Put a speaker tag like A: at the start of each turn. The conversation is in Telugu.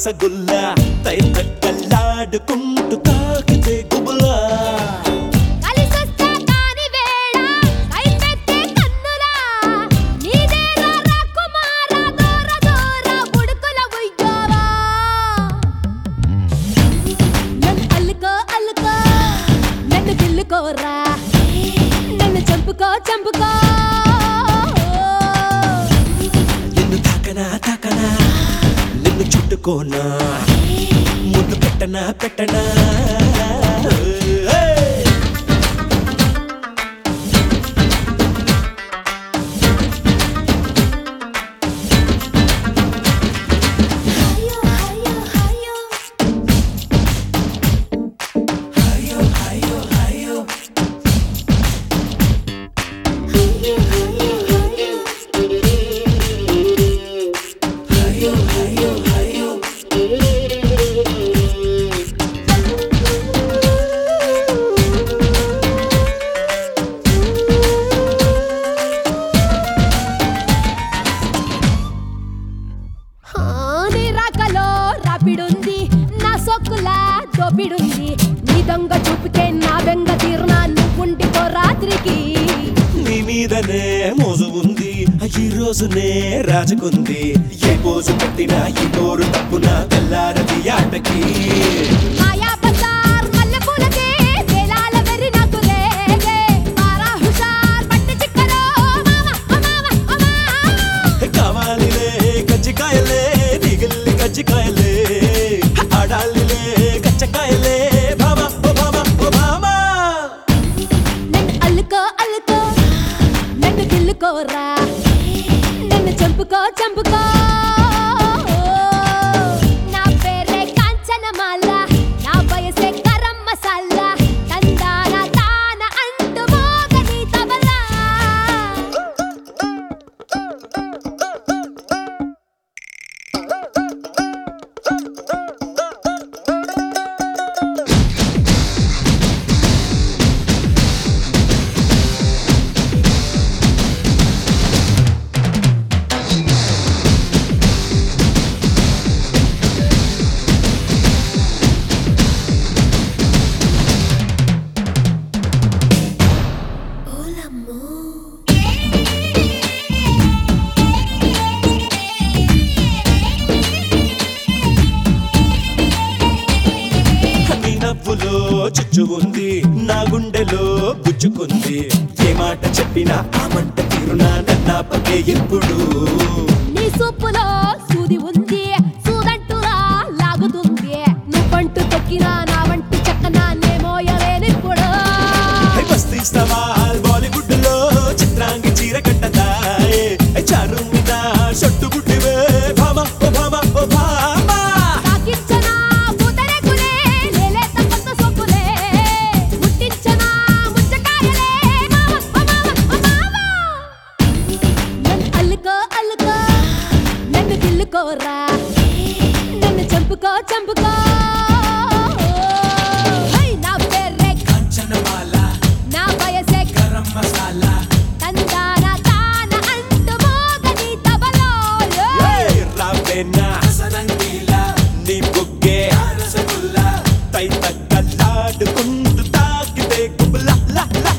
A: రసగుల్లా తై తక్కల్లాడుకుంటూ తాకితే గుబులా
B: కలిసొస్తా కాని వేళ కైపెట్టే కన్నులా నీదేరా రాకుమారా దూర దూర ఉడుకుల ఉయ్యావా నన్ను అల్లుకో అల్లుకో నన్ను గిల్లుకోరా నన్ను చంపుకో చంపుకో
A: నిన్ను తాకనా తాకనా నిన్ను చుట్టుకోనా ముద్దు పెట్టనా పెట్టనా ఏయ్!
B: హయ్యో హయ్యో హయ్యో హయ్యో హయ్యో హయ్యో ఆ, నీ రాకలో రాపిడుంది నా సొక్కులా దోపిడుంది నీ దొంగ చూపుకే నా బెంగ తీర్నా నువ్వుండిపో రాత్రికి
A: నీ మీదనే మోజు ఉంది ఈ రోజునే రాజుకుంది ఏ పోజు పెట్టినా ఈ నోరు తప్పున తెల్లారది ఆటకి
B: మాయా బజార్ మల్లెపూలకే వేలాల వెర్రి నాకు రేగే మారా హుషార్ పట్టి చిక్కరో మామ ఓ మామ ఓ మామ
A: కావాలిలే కజ్జికాయలే నిగిల్లి కజ్జికాయలే ఆడాలిలే కచ్చకాయలే భామ ఓ భామ ఓ భామ
B: నన్ను అల్లుకో అల్లుకో నన్ను గిల్లుకోరా నన్ను చంపుకో చంపుకో నా పేరే కాంచనమాల నా వయసే గరం మసాలా తందాన తాన అంటూ మోగని తబలా
A: నీ నవ్వులో చుచ్చు ఉంది నా గుండెలో గుచ్చుకుంది ఏ మాట చెప్పినా ఆ మంట తీరునా నన్నాపకే ఎప్పుడు
B: నీ సూపులో సూది ఉంది సూదంటురా లాగుతుంది నువ్వంటూ తొక్కినా నా వంటి చక్కన నే మోయలేనిప్పుడు
A: హై బస్తీ సవాల్ బాలీవుడ్ లో చిత్రాంగి చీర కట్టదాయే హై చారు మీద షొట్టు బుట్టివే భామ ఓ భామ ఓ భామ
B: తాకించనా పూతరేకులే లేలేత కొత్త సొక్కులే ముట్టించనా ముచ్చకాయలే మామ ఓ మామ ఓ మామ నన్ను అల్లుకో అల్లుకో నన్ను గిల్లుకోరా నన్ను చంపుకో చంపుకో హై, నా పేరే
A: కంచనమాల
B: నా వయసే
A: గరం మసాలా
B: తందాన తాన అంటూ మోగని తబలో
A: ఏయ్ రావేనా సనంగీలా నీ బుగ్గే రసగుల్లా తై తక్కలాడుకుంటూ తాకితే గుబులా లా లా